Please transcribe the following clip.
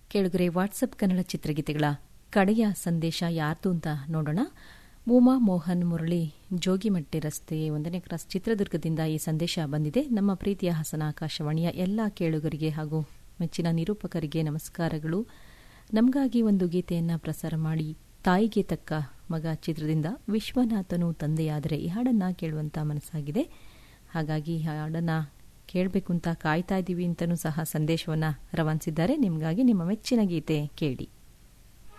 ಕೇಳುಗರೆ ವಾಟ್ಸಪ್ ಕನ್ನಡ ಚಿತ್ರಗೀತೆಗಳ ಕಡೆಯ ಸಂದೇಶ ಯಾರ್ದು ಅಂತ ನೋಡೋಣ ಉಮಾ ಮೋಹನ್ ಮುರಳಿ ಜೋಗಿಮಟ್ಟಿ ರಸ್ತೆ ಒಂದನೇ ಕ್ರಾಸ್ ಚಿತ್ರದುರ್ಗದಿಂದ ಈ ಸಂದೇಶ ಬಂದಿದೆ ನಮ್ಮ ಪ್ರೀತಿಯ ಹಾಸನ ಆಕಾಶವಾಣಿಯ ಎಲ್ಲ ಕೇಳುಗರಿಗೆ ಹಾಗೂ ಮೆಚ್ಚಿನ ನಿರೂಪಕರಿಗೆ ನಮಸ್ಕಾರಗಳು ನಮಗಾಗಿ ಒಂದು ಗೀತೆಯನ್ನ ಪ್ರಸಾರ ಮಾಡಿ ತಾಯಿಗೆ ತಕ್ಕ ಮಗ ಚಿತ್ರದಿಂದ ವಿಶ್ವನಾಥನು ತಂದೆಯಾದರೆ ಈ ಹಾಡನ್ನ ಕೇಳುವಂತ ಮನಸ್ಸಾಗಿದೆ ಹಾಗಾಗಿ ಈ ಹಾಡನ್ನ ಕೇಳಬೇಕು ಅಂತ ಕಾಯ್ತಾ ಇದ್ದೀವಿ ಅಂತಲೂ ಸಹ ಸಂದೇಶವನ್ನ ರವಾನಿಸಿದ್ದಾರೆ ನಿಮಗಾಗಿ ನಿಮ್ಮ ಮೆಚ್ಚಿನ ಗೀತೆ ಕೇಳಿ